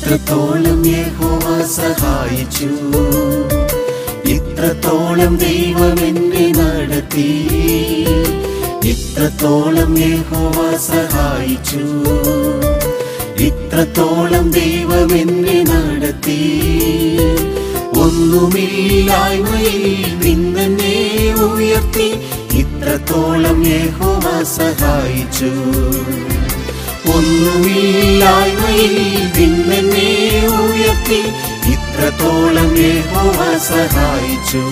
ഇത്രത്തോളം യഹോവ സഹായിച്ചു ഇത്രത്തോളം ദൈവം എന്നെ നടത്തി ഇത്രത്തോളം യഹോവ സഹായിച്ചു ഇത്രത്തോളം ദൈവം എന്നെ നടത്തി ഒന്നുമില്ലായ്മയിൽ നിന്നെ ഉയർത്തി ഇത്രത്തോളം യഹോവ സഹായിച്ചു ഒന്നുമില്ലായ്മയിൽ നിന്നെ ഉയർത്തി ഇത്രത്തോളം യഹോവ സഹായിച്ചു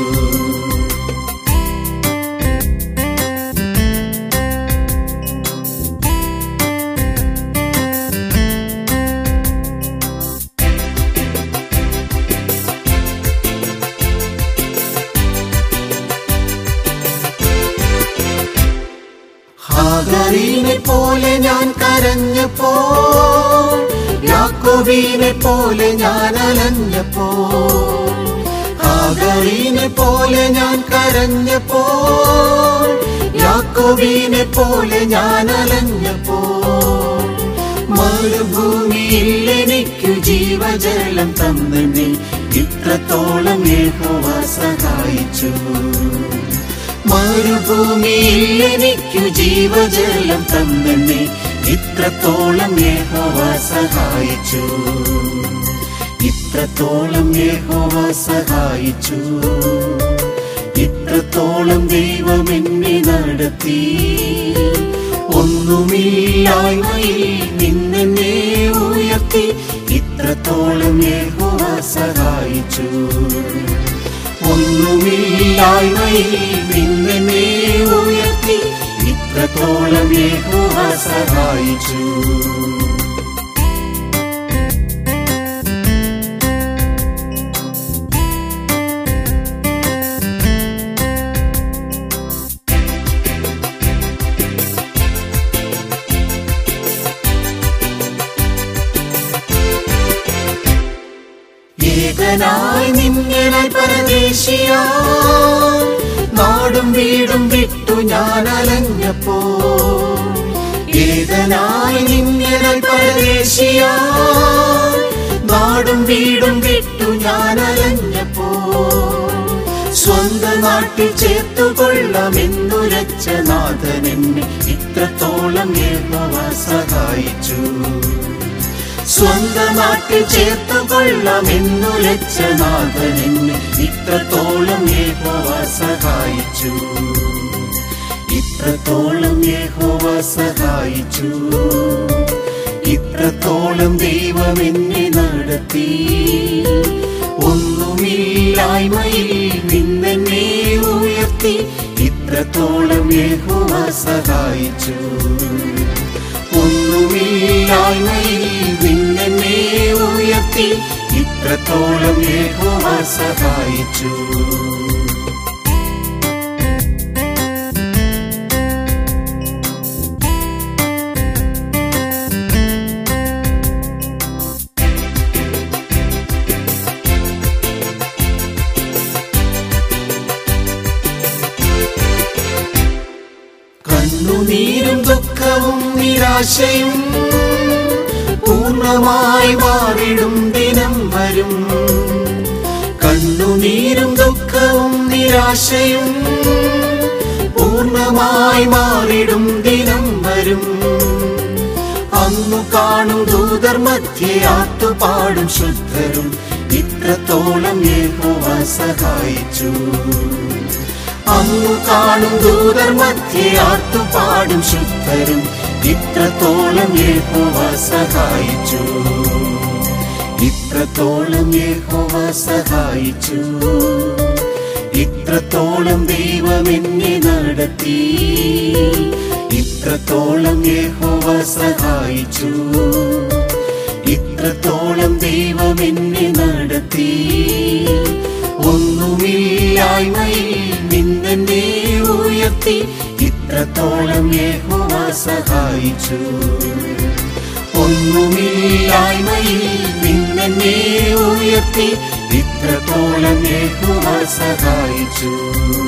ഹാഗറീനെ പോലെ ഞാൻ കരഞ്ഞപ്പോ യാക്കോബീനെ പോലെ ഞാൻ അലഞ്ഞപ്പോ ഹാഗറീനെ പോലെ ഞാൻ കരഞ്ഞപ്പോ യാക്കോബീനെ പോലെ ഞാൻ അലഞ്ഞപ്പോ മരുഭൂമിയിൽ എനിക്കു ജീവജലം തന്നെ ഇത്രത്തോളം യഹോവ സഹായിച്ചു മരുഭൂമിയിൽ എനിക്കു ജീവജലം തന്നെ ഇത്രത്തോളം യഹോവ സഹായിച്ചു ഇത്രത്തോളം യഹോവ സഹായിച്ചു ഇത്രത്തോളം ദൈവം എന്നെ നടത്തി ഒന്നുമില്ലായ്മയിൽ നിന്നെ ഉയർത്തി ഇത്രത്തോളം യഹോവ സഹായിച്ചു ഒന്നുമില്ലായ്മയിൽ നിന്നെ ഉയർത്തി ഇത്രത്തോളം യഹോവ സഹായിച്ചു ഏകനായി നിന്നെ പരദേശിയ നാടും വീടും വിട്ടു ഞാൻ അലഞ്ഞപ്പോ ഏകനായി നിന്നെ പരദേശിയ നാടും വീടും വിട്ടു ഞാൻ അലഞ്ഞപ്പോ സ്വന്ത നാട്ടിൽ ചേർത്തുകൊള്ളാമെന്നുരച്ച നാഥൻ എന്നെ ഇത്രത്തോളം യഹോവ സഹായിച്ചു സ്വന്ത നാട്ടിൽ ചേർത്തുകൊള്ളാമെന്നുരച്ച നാഥൻ എന്നെ ഇത്രത്തോളം യഹോവ സഹായിച്ചു ഇത്രത്തോളം യഹോവ സഹായിച്ചു ഇത്രത്തോളം ദൈവം എന്നെ നടത്തി ഒന്നുമില്ലായ്മയിൽ നിന്നെ ഉയർത്തി ഇത്രത്തോളം യഹോവ സഹായിച്ചു ഒന്നുമില്ലായ്മയിൽ നിന്നെ ഉയർത്തി ഇത്രത്തോളം യഹോവ സഹായിച്ചു കണ്ണുനീരും ദുഃഖവും നിരാശയും പൂർണ്ണമായി മാറിടും ദിനം വരും കണ്ണുനീരും ദുഃഖവും നിരാശയും പൂർണ്ണമായി മാറിടും ദിനം വരും അന്നു കാണും ദൂതർ മധ്യേ ആത്തുപാടും ശുദ്ധരും ഇത്രത്തോളം യഹോവ സഹായിച്ചു അന്നു കാണും ദൂതർ മധ്യേ ആർത്തുപാടും ശുദ്ധരും ഇത്രത്തോളം യഹോവ സഹായിച്ചു ഇത്രത്തോളം യഹോവ സഹായിച്ചു ഇത്രത്തോളം ദൈവം എന്നെ നടത്തി ഇത്രത്തോളം യഹോവ സഹായിച്ചു ഇത്രത്തോളം ദൈവം എന്നെ നടത്തി ഒന്നുമില്ലായ്മയിൽ നിന്നെ ഉയർത്തി ഇത്രത്തോളം യഹോവ സഹായിച്ചു ഒന്നുമില്ലായ്മയിൽ നിന്നെ ഉയർത്തി ഇത്രത്തോളം യഹോവ സഹായിച്ചു